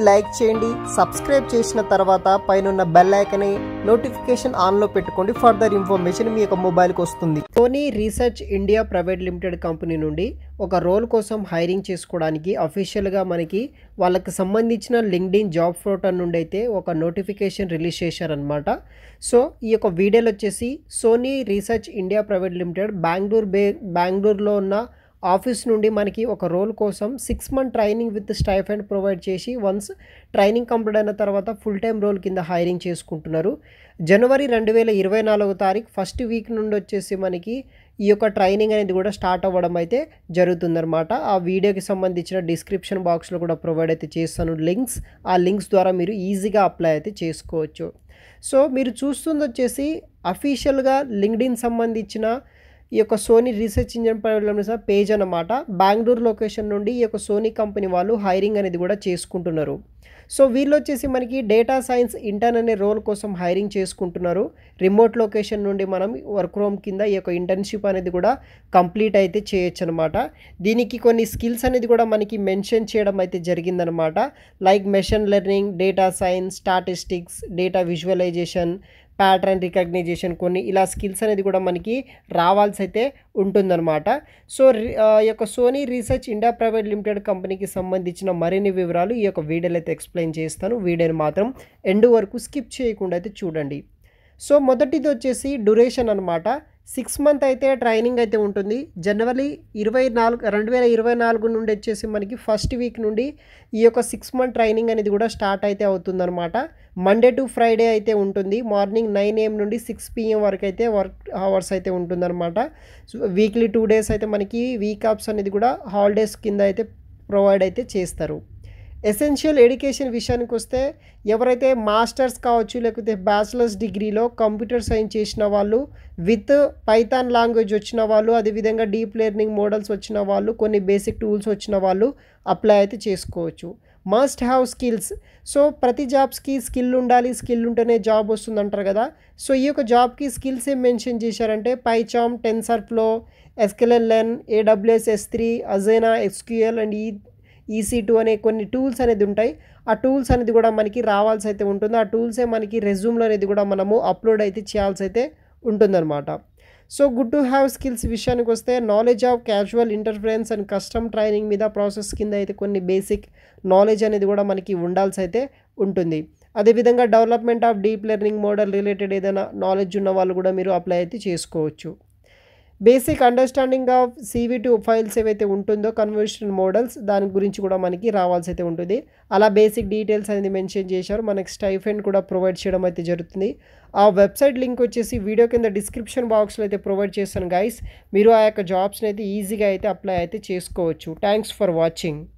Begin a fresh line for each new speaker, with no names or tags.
like చేయండి subscribe చేసిన తర్వాత పైన బెల్ ఐకన్ నోటిఫికేషన్ ఆన్లో పెట్టుకోండి ఫర్దర్ ఇన్ఫర్మేషన్ మీ యొక్క మొబైల్కి వస్తుంది Sony research India private limited company నుండి ఒక రోల్ కోసం హైరింగ్ చేసుకోవడానికి అఫీషియల్గా మనకి వాళ్ళకి సంబంధించిన లింక్డ్ఇన్ జాబ్ పోర్టల్ నుండి అయితే ఒక నోటిఫికేషన్ రిలీజ్ చేశారనమాట సో ఈ యొక్క వీడియోలో వచ్చేసి Sony research India private limited Bengaluru బే బెంగళూరులో ఉన్న ఆఫీస్ నుండి మనకి ఒక రోల్ కోసం six month training with stipend provide చేసి వన్స్ ట్రైనింగ్ కంప్లీట్ అయిన తర్వాత ఫుల్ టైం రోల్ కింద హైరింగ్ చేసుకుంటున్నారు జనవరి రెండు వేల ఇరవై నాలుగో తారీఖు ఫస్ట్ వీక్ నుండి వచ్చేసి మనకి ఈ యొక్క ట్రైనింగ్ అనేది కూడా స్టార్ట్ అవ్వడం అయితే జరుగుతుందన్నమాట ఆ వీడియోకి సంబంధించిన డిస్క్రిప్షన్ బాక్స్లో కూడా ప్రొవైడ్ అయితే చేస్తాను లింక్స్ ఆ లింక్స్ ద్వారా మీరు ఈజీగా అప్లై అయితే చేసుకోవచ్చు సో మీరు చూస్తుంది వచ్చేసి అఫీషియల్గా లింక్డ్ఇన్ సంబంధించిన ఈ యొక్క Sony research engine private page అన్నమాట బెంగళూరు లొకేషన్ నుండి ఈ యొక్క సోనీ కంపెనీ వాళ్ళు హైరింగ్ అనేది కూడా చేసుకుంటున్నారు సో వీళ్ళు వచ్చేసి మనకి డేటా సైన్స్ ఇంటర్న్ అనే రోల్ కోసం హైరింగ్ చేసుకుంటున్నారు రిమోట్ లొకేషన్ నుండి మనం వర్క్ ఫ్రమ్ కింద ఈ యొక్క ఇంటర్న్షిప్ అనేది కూడా కంప్లీట్ అయితే చేయొచ్చు అనమాట దీనికి కొన్ని స్కిల్స్ అనేది కూడా మనకి మెన్షన్ చేయడం అయితే జరిగిందనమాట like machine learning data science statistics data visualisation pattern recognition కొన్ని ఇలా స్కిల్స్ అనేది కూడా మనకి రావాల్సి అయితే ఉంటుందన్నమాట సో ఈ యొక్క Sony research India private limited కంపెనీకి సంబంధించిన మరిన్ని వివరాలు ఈ యొక్క వీడియోలో అయితే ఎక్స్ప్లెయిన్ చేస్తాను వీడియోని మాత్రం ఎండ్ వరకు స్కిప్ చేయకుండా అయితే చూడండి సో మొదటిది వచ్చేసి డ్యూరేషన్ అనమాట సిక్స్ మంత్ అయితే ట్రైనింగ్ అయితే ఉంటుంది జనవరి ఇరవై నాలుగు రెండు వేల ఇరవై నాలుగు నుండి వచ్చేసి మనకి ఫస్ట్ వీక్ నుండి ఈ యొక్క సిక్స్ మంత్ ట్రైనింగ్ అనేది కూడా స్టార్ట్ అయితే అవుతుందన్నమాట మండే టు ఫ్రైడే అయితే ఉంటుంది మార్నింగ్ నైన్ ఏఎం నుండి సిక్స్ పిఎం వరకు అయితే వర్క్ అవర్స్ అయితే ఉంటుందన్నమాట సో వీక్లీ టూ డేస్ అయితే మనకి వీక్ ఆఫ్స్ అనేది కూడా హాలిడేస్ కింద అయితే ప్రొవైడ్ అయితే చేస్తారు ఎసెన్షియల్ ఎడ్యుకేషన్ విషయానికి వస్తే ఎవరైతే మాస్టర్స్ కావచ్చు లేకపోతే బ్యాచిలర్స్ డిగ్రీలో కంప్యూటర్ సైన్స్ చేసిన వాళ్ళు విత్ పైథాన్ లాంగ్వేజ్ వచ్చిన వాళ్ళు అదేవిధంగా డీప్ లెర్నింగ్ మోడల్స్ వచ్చిన వాళ్ళు కొన్ని బేసిక్ టూల్స్ వచ్చిన వాళ్ళు అప్లై అయితే చేసుకోవచ్చు మస్ట్ హ్యావ్ స్కిల్స్ సో ప్రతి జాబ్స్కి స్కిల్ ఉండాలి స్కిల్ ఉంటేనే జాబ్ వస్తుంది అంటారు కదా సో ఈ యొక్క జాబ్కి స్కిల్స్ ఏం మెన్షన్ చేశారంటే PyCharm TensorFlow sklearn AWS S three అజైనా ఎక్స్క్యూఎల్ అండ్ ఈ ఈసీ టూ అనే కొన్ని టూల్స్ అనేది ఉంటాయి ఆ టూల్స్ అనేది కూడా మనకి రావాల్సి అయితే ఉంటుంది ఆ టూల్సే మనకి రెజ్యూమ్లో అనేది కూడా మనము అప్లోడ్ అయితే చేయాల్సి అయితే ఉంటుందన్నమాట so good to have skills విషయానికి వస్తే knowledge of casual interference and custom training మీద ప్రాసెస్ కింద అయితే కొన్ని బేసిక్ నాలెడ్జ్ అనేది కూడా మనకి ఉండాల్సి అయితే ఉంటుంది అదేవిధంగా development of deep learning model related ఏదైనా నాలెడ్జ్ ఉన్న వాళ్ళు కూడా మీరు అప్లై అయితే చేసుకోవచ్చు basic understanding of CV two files ఏవైతే ఉంటుందో కన్వర్షన్ మోడల్స్ దాని గురించి కూడా మనకి రావాల్సి అయితే ఉంటుంది అలా బేసిక్ డీటెయిల్స్ అనేది మెన్షన్ చేశారు మనకి స్టైఫెండ్ కూడా ప్రొవైడ్ చేయడం అయితే జరుగుతుంది ఆ వెబ్సైట్ లింక్ వచ్చేసి వీడియో కింద డిస్క్రిప్షన్ బాక్స్లో అయితే ప్రొవైడ్ చేస్తాను గైస్ మీరు ఆ యొక్క జాబ్స్ని అయితే ఈజీగా అయితే అప్లై అయితే చేసుకోవచ్చు థ్యాంక్స్ ఫర్ వాచింగ్